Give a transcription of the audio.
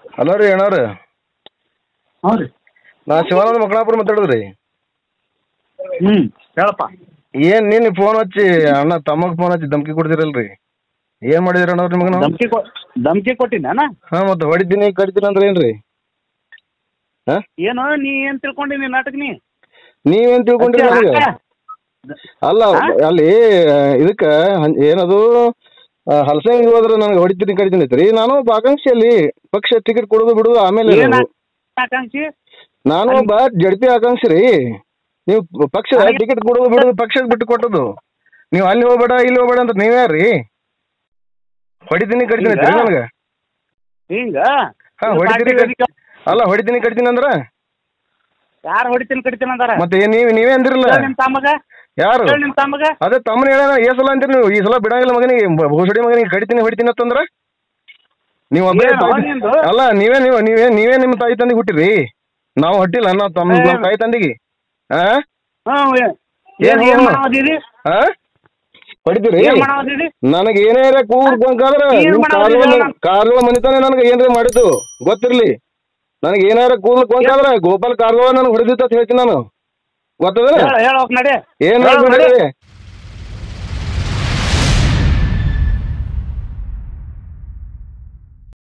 Hello ರೀ ಅಣ್ಣವ್ರ ಹ್ಞೂ ರೀ ನಾ ಶಿವಾನಂದ ಮಕ್ಕಳಾಪುರ ಮಾತಾಡೋದ್ರಿ ಹ್ಞೂ ಹೇಳಪ್ಪ ಏನ್ ನಿನ್ನೆ ಫೋನ್ ಹಚ್ಚಿ ಅಣ್ಣ ತಮ್ಮಗ್ ಫೋನ್ ಹಚ್ಚಿ ಧಮ್ಕಿ ಕೊಡ್ತಿರಲ್ರಿ ಏನ್ ಮಾಡಿದ್ರಿ ಅಣ್ಣವ್ರ ನಿಮಗ ನಾವು ಧಮ್ಕಿ ಕೊ ಧಮ್ಕಿ ಕೊಟ್ಟಿದ್ದಾನ ಹಾ ಮತ್ತೆ ಹೊಡಿತೀನಿ ಕಡಿತೀನಿ ಅಂದ್ರೆ ಏನ್ರಿ ಹಾ ಏನು ನೀ ಏನು ತಿಳ್ಕೊಂಡಿ ನೀ ನಾಟಕ ನೀ ನೀವೇನ್ ತಿಳ್ಕೊಂಡ್ರಿ ನನಗೆ ಅಲ್ಲ ಅಲ್ಲಿ ಇದಕ್ಕ ಹನ್- ಏನದು ಹಲಸಂಗಿ ಹೋದ್ರೆ ನನಗೆ ಹೊಡಿತೀನಿ ಕಡಿತೀನಿ ಐತ್ರಿ ನಾನು ಒಬ್ಬ ಆಕಾಂಕ್ಷಿಯಲ್ಲಿ ಪಕ್ಷ ಟಿಕೆಟ್ ಕೊಡೋದು ಬಿಡೋದು ಆಮೇಲೆ ಏನ್ ಅದು. ಆಕಾಂಕ್ಷಿ ನಾನು ಒಬ್ಬ ಜಡ್ಪಿ ಆಕಾಂಕ್ಷಿ ರೀ ನೀವು ಪಕ್ಷ ಟಿಕೆಟ್ ಕೊಡೋದು ಬಿಡೋದು ಪಕ್ಷಕ್ಕೆ ಬಿಟ್ಟು ಕೊಟ್ಟದ್ದು ನೀವು ಅಲ್ಲಿ ಹೋಗ್ಬೇಡ ಇಲ್ಲಿ ಹೋಗ್ಬೇಡ ಅಂತ ನೀವ್ಯಾರ್ರಿ ಹೊಡಿತೀನಿ ಕಡಿತೀನಿ ಐತ್ರಿ ಹಿಂಗ? ನನಗೆ ಹಿಂಗ ಹಾ ಹೊಡಿತೀನಿ ಕಡಿ- ಅಲ್ಲ ಹೊಡಿತೀನಿ ಕಡಿತೀನಿ ಅಂದ್ರ ಯಾರು ಹೊಡಿತೀನಿ ಕಡಿತೀನಿ ಅಂದಾರ ಮತ್ತೆ ಏನ್ ನೀವ್ ನೀವೇ ಅಂದಿರಲ್ಲ ಹೇಳ್ ನಿಮ್ ತಮ್ಮಗ ಯಾರು ಹೇಳ್ ನಿಮ್ ತಮ್ಮಗ ಅದೇ ತಮ್ಮನ ಹೇಳ ಏ ಸಲ ಅಂತೀರಿ ನೀವು ಈ ಸಲ ಬಿಡಂಗಿಲ್ಲ ಮಗನಿಗೆ ಭೋಸಡಿ ಮಗನಿಗೆ ಕಡಿತೀನಿ ಹೊಡಿತೀನಿ ಅಂತಂದ್ರ ನೀವು ಒಬ್ಬರೇ ಏನೋ ನಿಂದು? ಅಲ್ಲ ನೀವೇ ನೀವು ನೀವೇ ನೀವೇ ನಿಮ್ಮ ತಾಯಿ ತಂದಿಗೆ ಹುಟ್ಟಿರಿ ನಾವು ಹೊಟ್ಟಿಲ್ಲ ನಾವು ತಮ್ಮ ಏ. ನಮ್ಮ ತಾಯಿ ತಂದಿಗೆ ಹಾ ಹ್ಞೂ ಏನ್ ಏನ್ ಏನ್ ಹ್ಞೂ? ಮಾಡಾವದಿರಿ ಹಾ ಹೊಡಿತೀರಿ ಏನ್ ಮಾಡಾವದಿರಿ ನನಗೆ ಏನಾರ ಕೂರ್ಬೇಕಾದ್ರೆ ಏನ್ ನಿಮ್ ಮಾಡೋದು ಕಾರ್ಗಳ ಹೇಳು? ಕಾರ್ಗಳ ಮನಿತಾನೆ ನನಗೆ ಏನ್ರ ಮಾಡಿದ್ದು ಗೊತ್ತಿರ್ಲಿ ನನಗೆ ಏನಾರ ಕೂರ್ಬೇಕಾದ್ರೆ ಗೋಪಾಲ್ ಕಾರ್ಗಳ ನನಗೆ ಹೊಡೆದಿತ್ತು ಅಂತ ಹೇಳ್ತೀನಿ ನಾನು ಗೊತ್ತದ ಹೇಳ ಹೇಳ ಹೋಗ್ ನಡಿ ಏನ್ ಹೇಳು ಮಾಡ್ಬಿಡ್ರಿ?